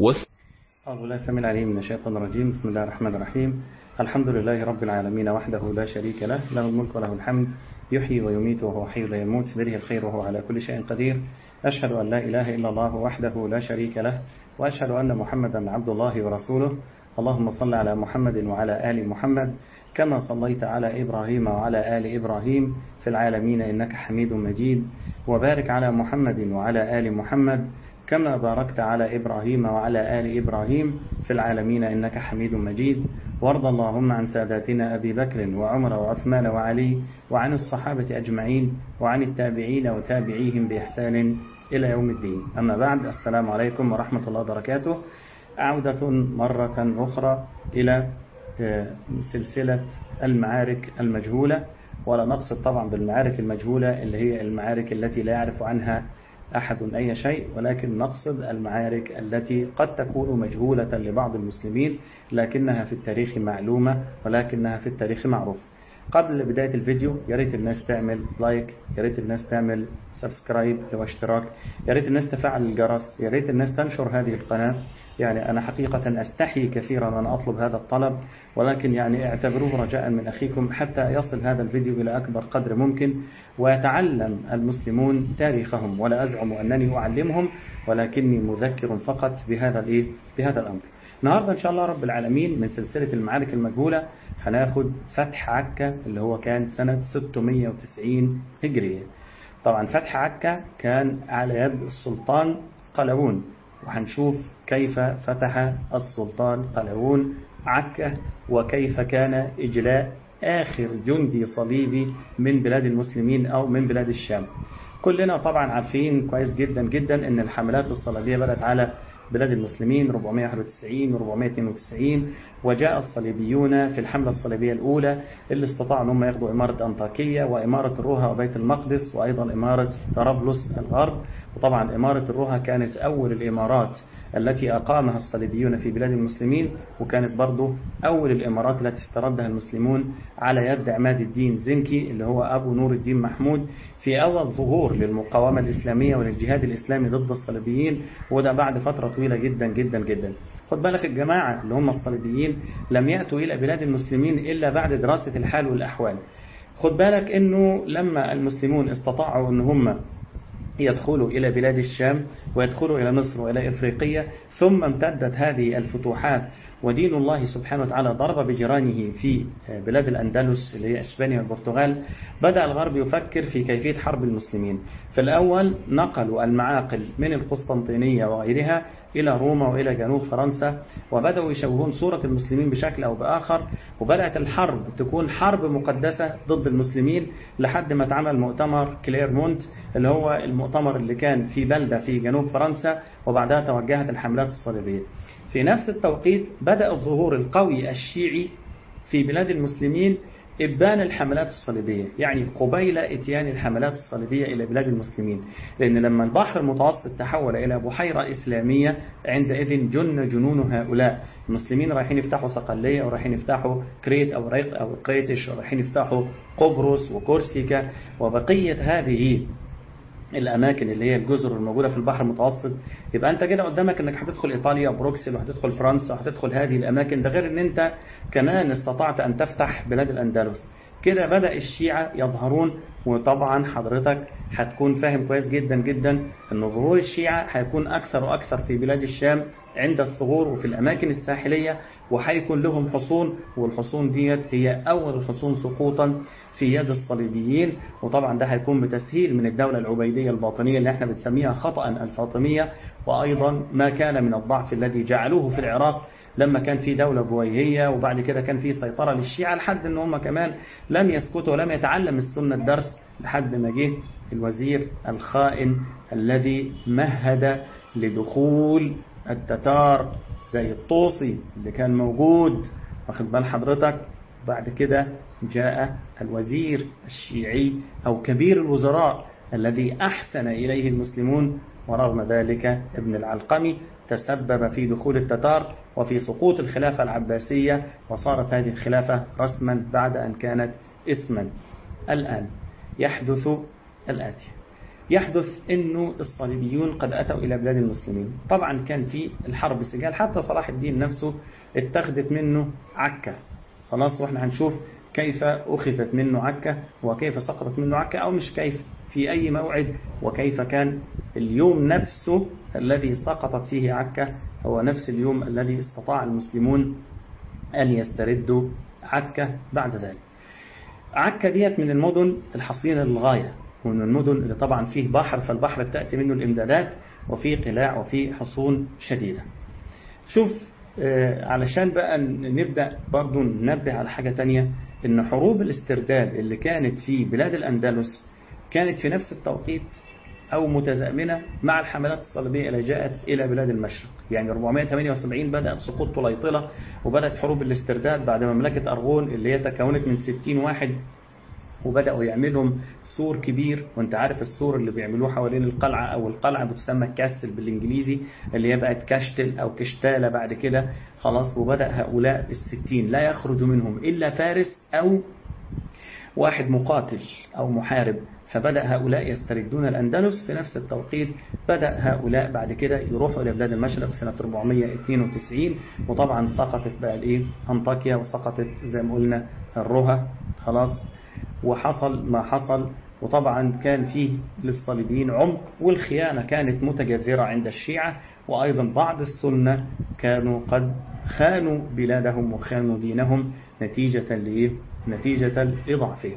وس... أعوذ بالله السميع العليم من الشيطان الرجيم بسم الله الرحمن الرحيم الحمد لله رب العالمين وحده لا شريك له له الملك وله الحمد يحيي ويميت وهو حي لا يموت بيده الخير وهو على كل شيء قدير أشهد أن لا إله إلا الله وحده لا شريك له وأشهد أن محمدا عبد الله ورسوله اللهم صل على محمد وعلى آل محمد كما صليت على إبراهيم وعلى آل إبراهيم في العالمين إنك حميد مجيد وبارك على محمد وعلى آل محمد كما باركت على إبراهيم وعلى آل إبراهيم في العالمين إنك حميد مجيد وارض اللهم عن ساداتنا أبي بكر وعمر وعثمان وعلي وعن الصحابة أجمعين وعن التابعين وتابعيهم بإحسان إلى يوم الدين أما بعد السلام عليكم ورحمة الله وبركاته عودة مرة أخرى إلى سلسلة المعارك المجهولة ولا نقصد طبعا بالمعارك المجهولة اللي هي المعارك التي لا يعرف عنها أحد أي شيء ولكن نقصد المعارك التي قد تكون مجهولة لبعض المسلمين لكنها في التاريخ معلومة ولكنها في التاريخ معروفة قبل بداية الفيديو يا ريت الناس تعمل لايك يا ريت الناس تعمل سبسكرايب أو اشتراك يا ريت الناس تفعل الجرس يا ريت الناس تنشر هذه القناة يعني أنا حقيقة أستحي كثيرا أن أطلب هذا الطلب ولكن يعني اعتبروه رجاء من أخيكم حتى يصل هذا الفيديو إلى أكبر قدر ممكن ويتعلم المسلمون تاريخهم ولا أزعم أنني أعلمهم ولكني مذكر فقط بهذا الإيه بهذا الأمر النهاردة إن شاء الله رب العالمين من سلسلة المعارك المجهولة هناخد فتح عكا اللي هو كان سنة 690 هجرية طبعا فتح عكا كان على يد السلطان قلاوون وهنشوف كيف فتح السلطان قلاوون عكا وكيف كان إجلاء آخر جندي صليبي من بلاد المسلمين أو من بلاد الشام كلنا طبعا عارفين كويس جدا جدا أن الحملات الصليبية بدأت على بلاد المسلمين 491 و 492 وجاء الصليبيون في الحملة الصليبية الأولى اللي استطاعوا أنهم ياخذوا إمارة أنطاكية وإمارة الروها وبيت المقدس وأيضا إمارة طرابلس الغرب وطبعا إمارة الروها كانت أول الإمارات التي أقامها الصليبيون في بلاد المسلمين وكانت برضو أول الإمارات التي استردها المسلمون على يد عماد الدين زنكي اللي هو أبو نور الدين محمود في أول ظهور للمقاومة الإسلامية وللجهاد الإسلامي ضد الصليبيين وده بعد فترة طويلة جدا جدا جدا خد بالك الجماعة اللي هم الصليبيين لم يأتوا إلى بلاد المسلمين إلا بعد دراسة الحال والأحوال خد بالك أنه لما المسلمون استطاعوا أن هم يدخلوا إلى بلاد الشام ويدخلوا إلى مصر وإلى إفريقيا ثم امتدت هذه الفتوحات ودين الله سبحانه وتعالى ضرب بجيرانه في بلاد الأندلس اللي هي إسبانيا والبرتغال بدأ الغرب يفكر في كيفية حرب المسلمين في الأول نقلوا المعاقل من القسطنطينية وغيرها إلى روما وإلى جنوب فرنسا وبدأوا يشوهون صورة المسلمين بشكل أو بآخر وبدأت الحرب تكون حرب مقدسة ضد المسلمين لحد ما اتعمل مؤتمر كليرمونت اللي هو المؤتمر اللي كان في بلدة في جنوب فرنسا وبعدها توجهت الحملات الصليبية في نفس التوقيت بدأ الظهور القوي الشيعي في بلاد المسلمين إبان الحملات الصليبية يعني قبيل إتيان الحملات الصليبية إلى بلاد المسلمين لأن لما البحر المتوسط تحول إلى بحيرة إسلامية عندئذ جن جنون هؤلاء المسلمين رايحين يفتحوا صقلية ورايحين يفتحوا كريت أو ريق أو قريتش ورايحين يفتحوا قبرص وكورسيكا وبقية هذه الأماكن اللي هي الجزر الموجودة في البحر المتوسط يبقى أنت كده قدامك أنك هتدخل إيطاليا وبروكسل وهتدخل فرنسا وهتدخل هذه الأماكن ده غير أن أنت كمان استطعت أن تفتح بلاد الأندلس كده بدأ الشيعة يظهرون وطبعا حضرتك هتكون فاهم كويس جدا جدا أن ظهور الشيعة هيكون أكثر وأكثر في بلاد الشام عند الثغور وفي الأماكن الساحلية وهيكون لهم حصون والحصون ديت هي أول الحصون سقوطا في يد الصليبيين وطبعا ده هيكون بتسهيل من الدولة العبيدية الباطنية اللي احنا بنسميها خطأ الفاطمية وأيضا ما كان من الضعف الذي جعلوه في العراق لما كان في دولة بويهية وبعد كده كان في سيطرة للشيعة لحد ان هم كمان لم يسكتوا ولم يتعلم السنة الدرس لحد ما جه الوزير الخائن الذي مهد لدخول التتار زي الطوسي اللي كان موجود واخد بال حضرتك بعد كده جاء الوزير الشيعي أو كبير الوزراء الذي أحسن إليه المسلمون ورغم ذلك ابن العلقمي تسبب في دخول التتار وفي سقوط الخلافة العباسية وصارت هذه الخلافة رسما بعد أن كانت اسما الآن يحدث الآتي يحدث أنه الصليبيون قد أتوا إلى بلاد المسلمين طبعا كان في الحرب سجال حتى صلاح الدين نفسه اتخذت منه عكا خلاص واحنا هنشوف كيف أخذت منه عكا وكيف سقطت منه عكا أو مش كيف في أي موعد وكيف كان اليوم نفسه الذي سقطت فيه عكا هو نفس اليوم الذي استطاع المسلمون أن يستردوا عكا بعد ذلك عكا ديت من المدن الحصينة للغاية ومن المدن اللي طبعا فيه بحر فالبحر تأتي منه الإمدادات وفيه قلاع وفيه حصون شديدة شوف علشان بقى نبدأ برضو ننبه على حاجة تانية ان حروب الاسترداد اللي كانت في بلاد الأندلس كانت في نفس التوقيت أو متزامنة مع الحملات الصليبية اللي جاءت إلى بلاد المشرق يعني 478 بدأت سقوط طليطلة وبدأت حروب الاسترداد بعد مملكة أرغون اللي هي تكونت من 60 واحد وبدأوا يعملهم سور كبير وانت عارف السور اللي بيعملوه حوالين القلعة أو القلعة بتسمى كاستل بالإنجليزي اللي هي بقت كاشتل أو كشتالة بعد كده خلاص وبدأ هؤلاء الستين لا يخرج منهم إلا فارس أو واحد مقاتل أو محارب فبدأ هؤلاء يستردون الأندلس في نفس التوقيت بدأ هؤلاء بعد كده يروحوا إلى بلاد المشرق سنة 492 وطبعا سقطت بقى الإيه أنطاكيا وسقطت زي ما قلنا الرها خلاص وحصل ما حصل وطبعا كان فيه للصليبيين عمق والخيانة كانت متجذرة عند الشيعة وأيضا بعض السنة كانوا قد خانوا بلادهم وخانوا دينهم نتيجة لإيه؟ نتيجة لضعفهم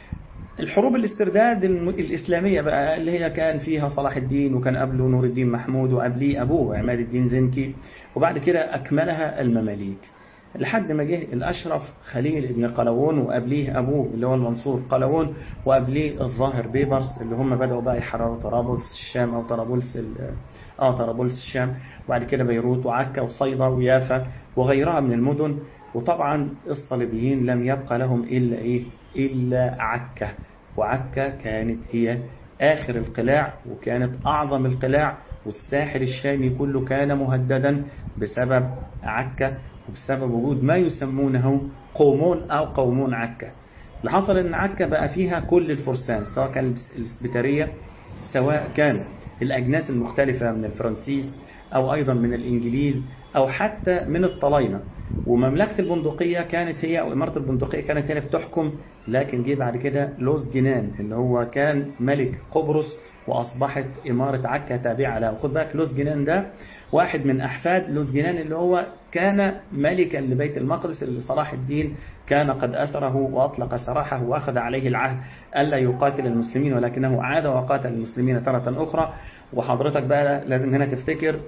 الحروب الاسترداد الإسلامية بقى اللي هي كان فيها صلاح الدين وكان قبله نور الدين محمود وقبليه أبوه عماد الدين زنكي وبعد كده أكملها المماليك لحد ما جه الأشرف خليل ابن قلاوون وقبليه أبوه اللي هو المنصور قلاوون وقبليه الظاهر بيبرس اللي هم بدأوا بقى يحرروا طرابلس الشام أو طرابلس اه طرابلس الشام وبعد كده بيروت وعكا وصيدا ويافا وغيرها من المدن وطبعا الصليبيين لم يبقى لهم إلا إيه إلا عكا وعكا كانت هي آخر القلاع وكانت أعظم القلاع والساحل الشامي كله كان مهددا بسبب عكا وبسبب وجود ما يسمونه قومون أو قومون عكا اللي حصل ان عكا بقى فيها كل الفرسان سواء كان الاسبتارية سواء كان الأجناس المختلفة من الفرنسيس أو أيضا من الإنجليز أو حتى من الطلاينة ومملكة البندقية كانت هي أو إمارة البندقية كانت هي اللي بتحكم لكن جه بعد كده لوز جنان اللي هو كان ملك قبرص وأصبحت إمارة عكا تابعة له خد بالك لوز جنان ده واحد من أحفاد لوز جنان اللي هو كان ملكا لبيت المقدس اللي صلاح الدين كان قد أسره وأطلق سراحه وأخذ عليه العهد ألا يقاتل المسلمين ولكنه عاد وقاتل المسلمين ترة أخرى وحضرتك بقى لازم هنا تفتكر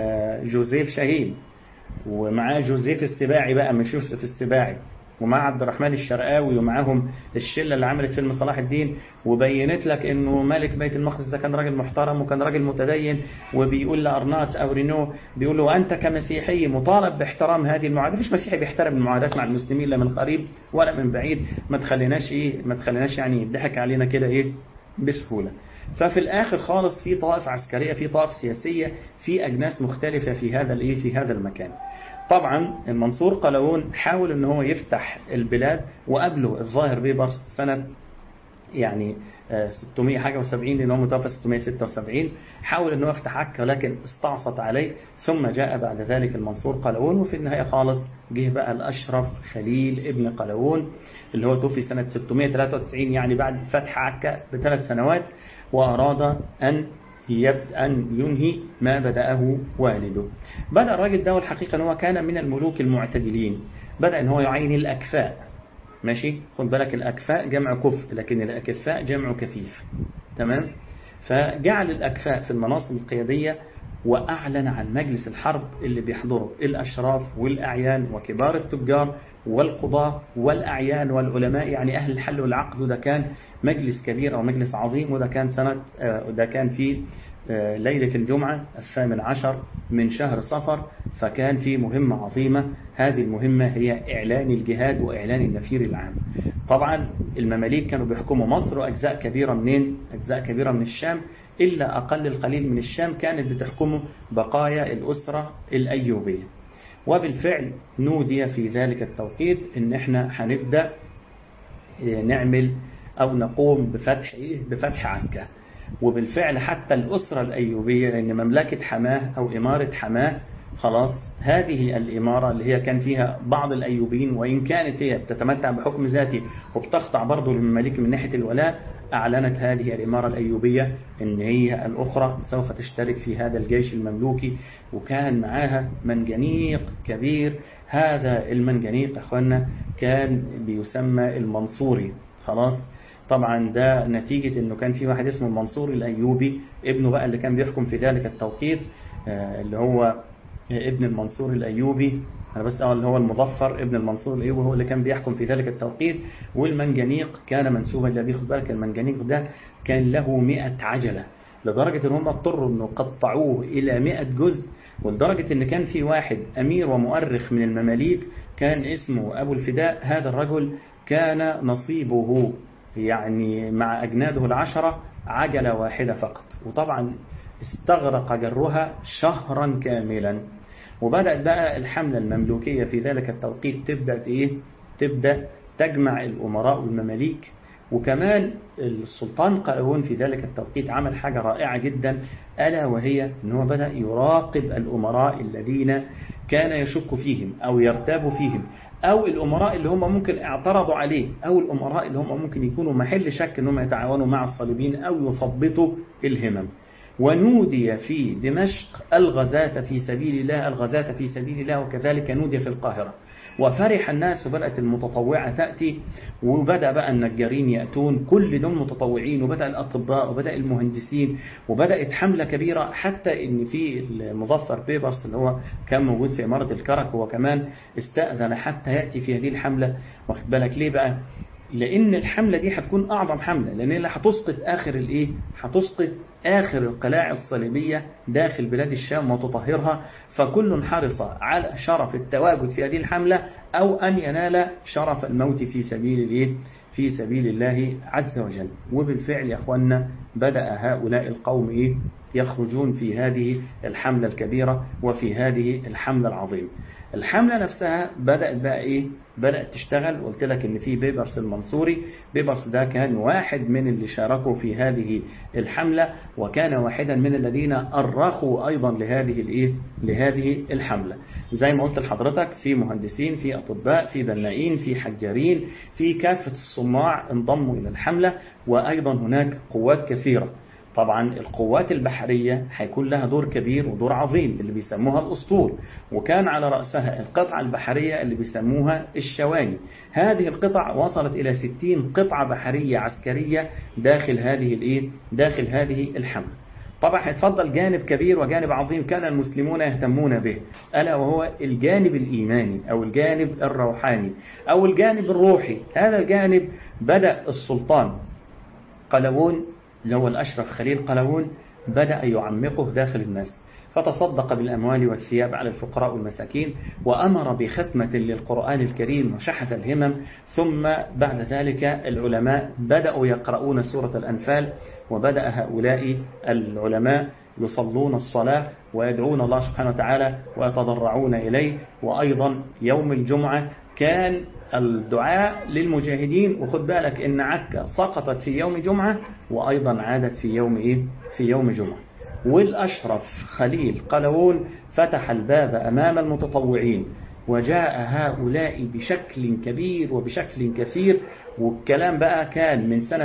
جوزيف شاهين ومعاه جوزيف السباعي بقى مش يوسف السباعي ومع عبد الرحمن الشرقاوي ومعاهم الشله اللي عملت فيلم صلاح الدين وبينت لك انه ملك بيت المقدس ده كان راجل محترم وكان راجل متدين وبيقول لارنات او رينو بيقول له انت كمسيحي مطالب باحترام هذه المعاهدات مفيش مسيحي بيحترم المعاهدات مع المسلمين لا من قريب ولا من بعيد ما تخليناش ايه ما تخليناش يعني يضحك علينا كده ايه بسهوله ففي الآخر خالص في طائف عسكرية في طائف سياسية في أجناس مختلفة في هذا الإيه في هذا المكان طبعا المنصور قلاوون حاول ان هو يفتح البلاد وقبله الظاهر بيبرس سنة يعني 600 حاجة و70 لأن هو متوفى 676 حاول أنه يفتح عكا لكن استعصت عليه ثم جاء بعد ذلك المنصور قلاوون وفي النهاية خالص جه بقى الأشرف خليل ابن قلاوون اللي هو توفي سنة 693 يعني بعد فتح عكا بثلاث سنوات وأراد أن يبدأ أن ينهي ما بدأه والده بدأ الراجل ده والحقيقة أنه كان من الملوك المعتدلين بدأ أن هو يعين الأكفاء ماشي خد بالك الأكفاء جمع كفء لكن الأكفاء جمع كفيف تمام فجعل الأكفاء في المناصب القيادية وأعلن عن مجلس الحرب اللي بيحضره الأشراف والأعيان وكبار التجار والقضاة والأعيان والعلماء يعني أهل الحل والعقد وده كان مجلس كبير أو مجلس عظيم وده كان سنة ده كان في ليلة الجمعة الثامن عشر من شهر صفر فكان في مهمة عظيمة هذه المهمة هي إعلان الجهاد وإعلان النفير العام طبعا المماليك كانوا بيحكموا مصر وأجزاء كبيرة منين أجزاء كبيرة من الشام إلا أقل القليل من الشام كانت بتحكمه بقايا الأسرة الأيوبية وبالفعل نودي في ذلك التوقيت ان احنا هنبدأ نعمل او نقوم بفتح ايه بفتح عكا وبالفعل حتى الأسرة الأيوبية لأن مملكة حماه أو إمارة حماه خلاص هذه الإمارة اللي هي كان فيها بعض الأيوبيين وإن كانت هي بتتمتع بحكم ذاتي وبتخضع برضه للمماليك من ناحية الولاء أعلنت هذه الإمارة الأيوبية أن هي الأخرى سوف تشترك في هذا الجيش المملوكي وكان معاها منجنيق كبير هذا المنجنيق أخوانا كان بيسمى المنصوري خلاص طبعا ده نتيجة أنه كان في واحد اسمه المنصور الأيوبي ابنه بقى اللي كان بيحكم في ذلك التوقيت اللي هو ابن المنصور الأيوبي أنا بس أقول اللي هو المظفر ابن المنصور الأيوبي هو اللي كان بيحكم في ذلك التوقيت والمنجنيق كان منسوبا لأبي خد بالك المنجنيق ده كان له 100 عجلة لدرجة ان هم اضطروا انه قطعوه الى 100 جزء ولدرجة ان كان في واحد امير ومؤرخ من المماليك كان اسمه ابو الفداء هذا الرجل كان نصيبه يعني مع اجناده العشرة عجلة واحدة فقط وطبعا استغرق جرها شهرا كاملا وبدأت بقى الحملة المملوكية في ذلك التوقيت تبدأ إيه؟ تبدأ تجمع الأمراء والمماليك وكمان السلطان قلاوون في ذلك التوقيت عمل حاجة رائعة جدا ألا وهي أنه بدأ يراقب الأمراء الذين كان يشك فيهم أو يرتاب فيهم أو الأمراء اللي هم ممكن اعترضوا عليه أو الأمراء اللي هم ممكن يكونوا محل شك أنهم يتعاونوا مع الصليبيين أو يثبطوا الهمم ونودي في دمشق الغزاة في سبيل الله الغزاة في سبيل الله وكذلك نودي في القاهرة وفرح الناس وبدأت المتطوعة تأتي وبدأ بقى النجارين يأتون كل دول متطوعين وبدأ الأطباء وبدأ المهندسين وبدأت حملة كبيرة حتى إن في المظفر بيبرس اللي هو كان موجود في إمارة الكرك هو كمان استأذن حتى يأتي في هذه الحملة واخد بالك ليه بقى لأن الحملة دي هتكون أعظم حملة لأن هي هتسقط آخر الإيه؟ هتسقط آخر القلاع الصليبية داخل بلاد الشام وتطهرها فكل حرص على شرف التواجد في هذه الحملة أو أن ينال شرف الموت في سبيل الإيه؟ في سبيل الله عز وجل وبالفعل يا أخوانا بدأ هؤلاء القوم إيه؟ يخرجون في هذه الحملة الكبيرة وفي هذه الحملة العظيمة الحملة نفسها بدأت بقى إيه بدأت تشتغل قلت لك إن في بيبرس المنصوري بيبرس ده كان واحد من اللي شاركوا في هذه الحملة وكان واحدا من الذين أرخوا أيضا لهذه الإيه لهذه الحملة زي ما قلت لحضرتك في مهندسين في أطباء في بنائين في حجارين في كافة الصناع انضموا إلى الحملة وأيضا هناك قوات كثيرة طبعا القوات البحرية هيكون لها دور كبير ودور عظيم اللي بيسموها الأسطول وكان على رأسها القطعة البحرية اللي بيسموها الشواني هذه القطع وصلت إلى 60 قطعة بحرية عسكرية داخل هذه الإيه؟ داخل هذه الحملة طبعا هيتفضل جانب كبير وجانب عظيم كان المسلمون يهتمون به ألا وهو الجانب الإيماني أو الجانب الروحاني أو الجانب الروحي هذا الجانب بدأ السلطان قلاوون اللي هو الأشرف خليل قلاوون بدأ يعمقه داخل الناس فتصدق بالأموال والثياب على الفقراء والمساكين وأمر بختمة للقرآن الكريم وشحذ الهمم ثم بعد ذلك العلماء بدأوا يقرؤون سورة الأنفال وبدأ هؤلاء العلماء يصلون الصلاة ويدعون الله سبحانه وتعالى ويتضرعون إليه وأيضا يوم الجمعة كان الدعاء للمجاهدين وخد بالك ان عكا سقطت في يوم جمعة وايضا عادت في يوم ايه في يوم جمعة والاشرف خليل قلاوون فتح الباب امام المتطوعين وجاء هؤلاء بشكل كبير وبشكل كثير والكلام بقى كان من سنة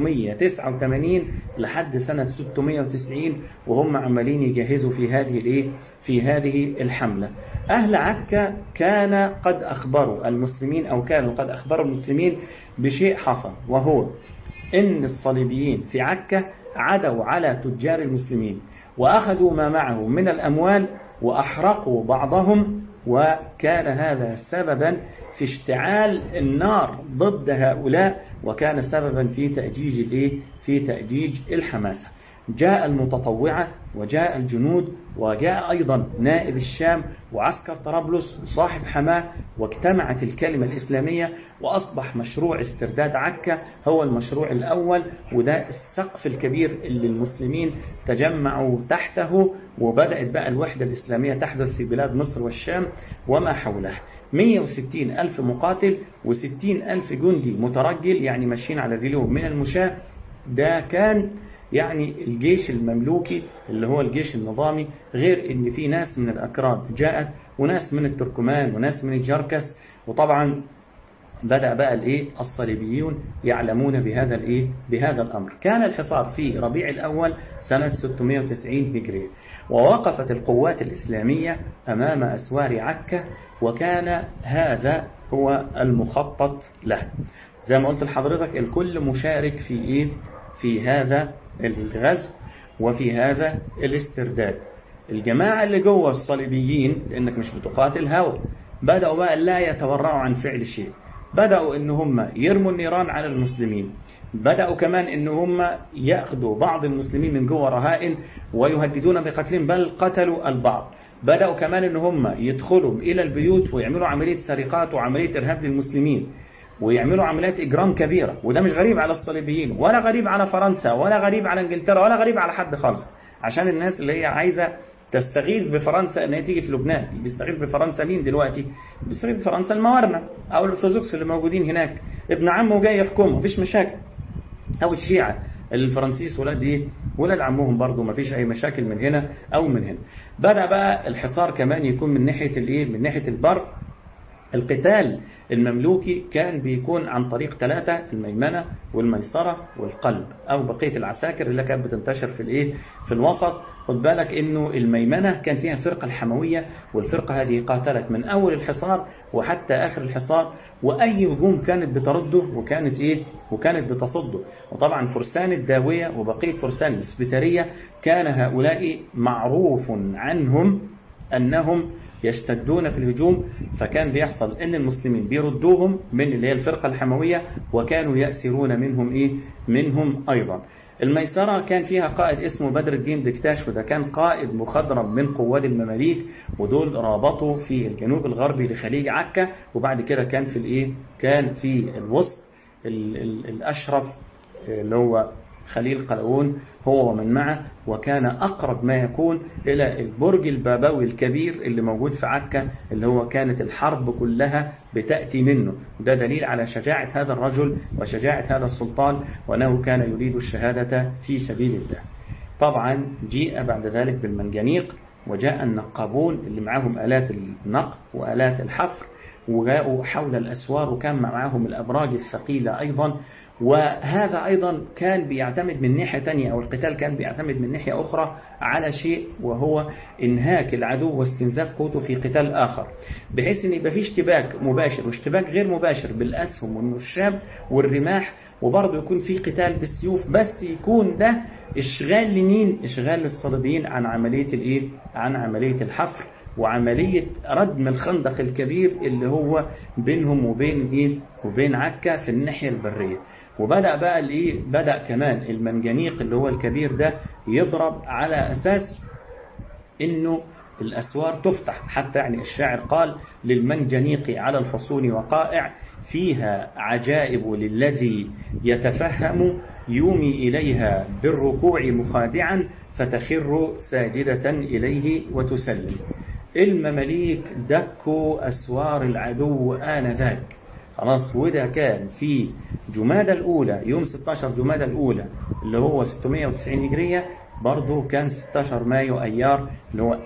689 لحد سنة 690 وهم عمالين يجهزوا في هذه الايه في هذه الحملة أهل عكا كان قد أخبروا المسلمين أو كانوا قد أخبروا المسلمين بشيء حصل وهو إن الصليبيين في عكا عدوا على تجار المسلمين وأخذوا ما معهم من الأموال وأحرقوا بعضهم وكان هذا سببا في اشتعال النار ضد هؤلاء وكان سببا في تأجيج الايه في تأجيج الحماسة جاء المتطوعة وجاء الجنود وجاء أيضا نائب الشام وعسكر طرابلس وصاحب حماه واجتمعت الكلمة الإسلامية وأصبح مشروع استرداد عكا هو المشروع الأول وده السقف الكبير اللي المسلمين تجمعوا تحته وبدأت بقى الوحدة الإسلامية تحدث في بلاد مصر والشام وما حولها 160 ألف مقاتل و60 ألف جندي مترجل يعني ماشيين على رجلهم من المشاة ده كان يعني الجيش المملوكي اللي هو الجيش النظامي غير ان في ناس من الأكراد جاءت وناس من التركمان وناس من الجركس وطبعا بدأ بقى الايه الصليبيون يعلمون بهذا الايه بهذا الامر كان الحصار في ربيع الاول سنة 690 هجرية ووقفت القوات الإسلامية أمام أسوار عكا وكان هذا هو المخطط له زي ما قلت لحضرتك الكل مشارك في ايه في هذا الغزو وفي هذا الاسترداد الجماعة اللي جوه الصليبيين لأنك مش بتقاتل هوا بدأوا بقى لا يتورعوا عن فعل شيء بدأوا ان هم يرموا النيران على المسلمين بدأوا كمان ان هم يأخذوا بعض المسلمين من جوه رهائن ويهددون بقتلهم بل قتلوا البعض بدأوا كمان ان هم يدخلوا الى البيوت ويعملوا عملية سرقات وعملية ارهاب للمسلمين ويعملوا عمليات إجرام كبيرة وده مش غريب على الصليبيين ولا غريب على فرنسا ولا غريب على انجلترا ولا غريب على حد خالص عشان الناس اللي هي عايزة تستغيث بفرنسا ان هي تيجي في لبنان بيستغيث بفرنسا مين دلوقتي بيستغيث بفرنسا الموارنة او الارثوذكس اللي موجودين هناك ابن عمه جاي يحكمه مفيش مشاكل او الشيعة الفرنسيس ولاد ايه ولاد عمهم برضه مفيش اي مشاكل من هنا او من هنا بدا بقى الحصار كمان يكون من ناحيه الايه من ناحيه البر القتال المملوكي كان بيكون عن طريق ثلاثة الميمنة والميسرة والقلب أو بقية العساكر اللي كانت بتنتشر في الإيه في الوسط خد بالك إنه الميمنة كان فيها الفرقة الحموية والفرقة هذه قاتلت من أول الحصار وحتى آخر الحصار وأي هجوم كانت بترده وكانت إيه وكانت بتصده وطبعا فرسان الداوية وبقية فرسان السبترية كان هؤلاء معروف عنهم أنهم يشتدون في الهجوم فكان بيحصل ان المسلمين بيردوهم من اللي هي الفرقة الحموية وكانوا يأسرون منهم ايه منهم ايضا الميسرة كان فيها قائد اسمه بدر الدين دكتاش وده كان قائد مخضرم من قواد المماليك ودول رابطوا في الجنوب الغربي لخليج عكا وبعد كده كان في الايه كان في الوسط ال ال الاشرف اللي هو خليل قلاوون هو ومن معه وكان أقرب ما يكون إلى البرج البابوي الكبير اللي موجود في عكا اللي هو كانت الحرب كلها بتأتي منه ده دليل على شجاعة هذا الرجل وشجاعة هذا السلطان وأنه كان يريد الشهادة في سبيل الله طبعا جيء بعد ذلك بالمنجنيق وجاء النقابون اللي معاهم آلات النقب وآلات الحفر وجاءوا حول الأسوار وكان معهم الأبراج الثقيلة أيضا وهذا أيضا كان بيعتمد من ناحية تانية أو القتال كان بيعتمد من ناحية أخرى على شيء وهو إنهاك العدو واستنزاف قوته في قتال آخر بحيث أن يبقى في اشتباك مباشر واشتباك غير مباشر بالأسهم والنشاب والرماح وبرضه يكون في قتال بالسيوف بس يكون ده إشغال لمين؟ إشغال للصليبيين عن عملية الإيه؟ عن عملية الحفر وعملية ردم الخندق الكبير اللي هو بينهم وبين إيه؟ وبين عكا في الناحية البرية وبدأ بقى الإيه؟ بدأ كمان المنجنيق اللي هو الكبير ده يضرب على أساس إنه الأسوار تفتح حتى يعني الشاعر قال للمنجنيق على الحصون وقائع فيها عجائب للذي يتفهم يومي إليها بالركوع مخادعا فتخر ساجدة إليه وتسلم المماليك دكوا أسوار العدو آنذاك خلاص وده كان في جمادى الأولى يوم 16 جمادى الأولى اللي هو 690 هجرية برضه كان 16 مايو أيار اللي هو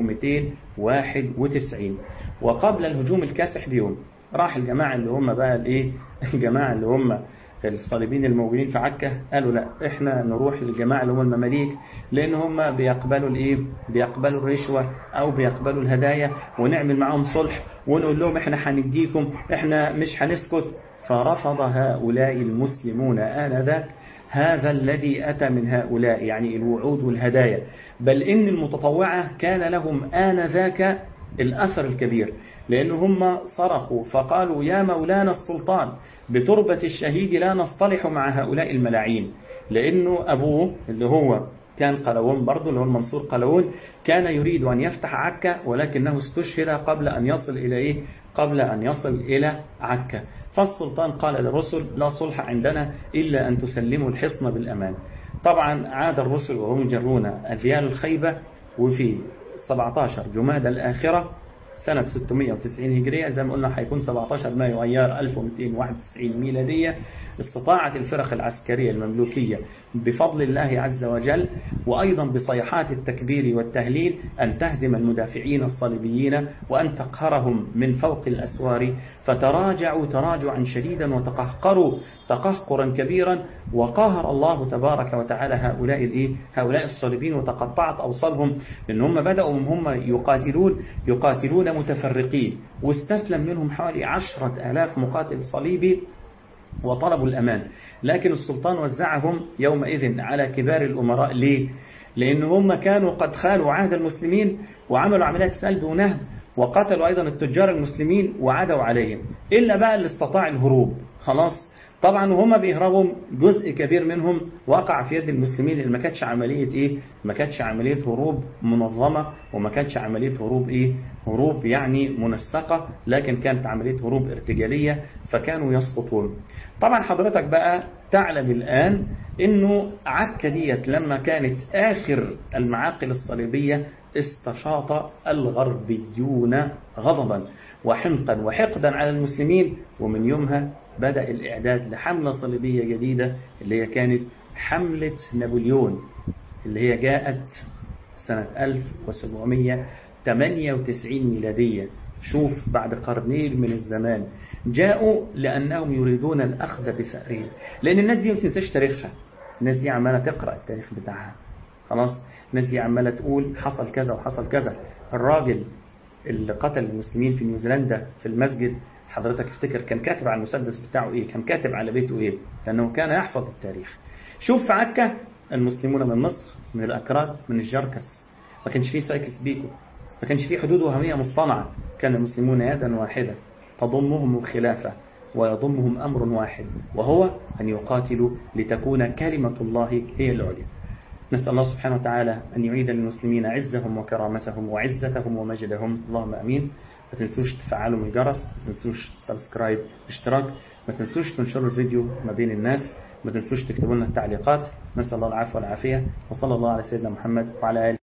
1291 وقبل الهجوم الكاسح بيوم راح الجماعة اللي هم بقى الايه الجماعة اللي هم الصليبيين الموجودين في عكا قالوا لا احنا نروح للجماعة اللي هم المماليك لان هم بيقبلوا الايه بيقبلوا الرشوة او بيقبلوا الهدايا ونعمل معاهم صلح ونقول لهم احنا هنديكم احنا مش هنسكت فرفض هؤلاء المسلمون آنذاك هذا الذي أتى من هؤلاء يعني الوعود والهدايا بل إن المتطوعة كان لهم آنذاك الأثر الكبير لأن هم صرخوا فقالوا يا مولانا السلطان بتربة الشهيد لا نصطلح مع هؤلاء الملاعين لأنه أبوه اللي هو كان قلاوون برضه اللي هو المنصور قلاوون كان يريد أن يفتح عكا ولكنه استشهد قبل أن يصل إلى إيه؟ قبل أن يصل إلى عكا فالسلطان قال للرسل لا صلح عندنا إلا أن تسلموا الحصن بالأمان طبعا عاد الرسل وهم يجرون أذيال الخيبة وفي 17 جماد الآخرة سنة 690 هجرية زي ما قلنا هيكون 17 مايو أيار 1291 ميلادية استطاعت الفرق العسكرية المملوكية بفضل الله عز وجل وأيضا بصيحات التكبير والتهليل أن تهزم المدافعين الصليبيين وأن تقهرهم من فوق الأسوار فتراجعوا تراجعا شديدا وتقهقروا تقهقرا كبيرا وقاهر الله تبارك وتعالى هؤلاء الإيه؟ هؤلاء الصليبيين وتقطعت أوصالهم لأن هم بدأوا هم يقاتلون يقاتلون متفرقين واستسلم منهم حوالي عشرة آلاف مقاتل صليبي وطلبوا الأمان لكن السلطان وزعهم يومئذ على كبار الأمراء ليه؟ لأن هم كانوا قد خالوا عهد المسلمين وعملوا عمليات سلب ونهب وقتلوا أيضا التجار المسلمين وعدوا عليهم إلا بقى اللي استطاع الهروب خلاص طبعا وهم بيهربوا جزء كبير منهم وقع في يد المسلمين اللي ما كانتش عملية ايه ما كانتش عملية هروب منظمة وما كانتش عملية هروب ايه هروب يعني منسقة لكن كانت عملية هروب ارتجالية فكانوا يسقطون طبعا حضرتك بقى تعلم الآن انه عكا ديت لما كانت آخر المعاقل الصليبية استشاط الغربيون غضبا وحمقا وحقدا على المسلمين ومن يومها بدأ الإعداد لحملة صليبية جديدة اللي هي كانت حملة نابليون اللي هي جاءت سنة 1798 ميلادية شوف بعد قرنين من الزمان جاءوا لأنهم يريدون الأخذ بثأرهم لأن الناس دي ما تنساش تاريخها الناس دي عمالة تقرأ التاريخ بتاعها خلاص الناس دي عمالة تقول حصل كذا وحصل كذا الراجل اللي قتل المسلمين في نيوزيلندا في المسجد حضرتك افتكر كان كاتب على المسدس بتاعه ايه كان كاتب على بيته ايه لانه كان يحفظ التاريخ شوف في عكا المسلمون من مصر من الاكراد من الجركس ما كانش فيه سايكس بيكو ما كانش فيه حدود وهمية مصطنعة كان المسلمون يدا واحدة تضمهم الخلافة ويضمهم أمر واحد وهو أن يقاتلوا لتكون كلمة الله هي العليا نسأل الله سبحانه وتعالى أن يعيد للمسلمين عزهم وكرامتهم وعزتهم ومجدهم اللهم أمين ما تنسوش تفعلوا من الجرس ما تنسوش سبسكرايب اشتراك ما تنسوش تنشروا الفيديو ما بين الناس ما تنسوش تكتبوا لنا التعليقات نسأل الله العافية والعافية وصلى الله على سيدنا محمد وعلى آله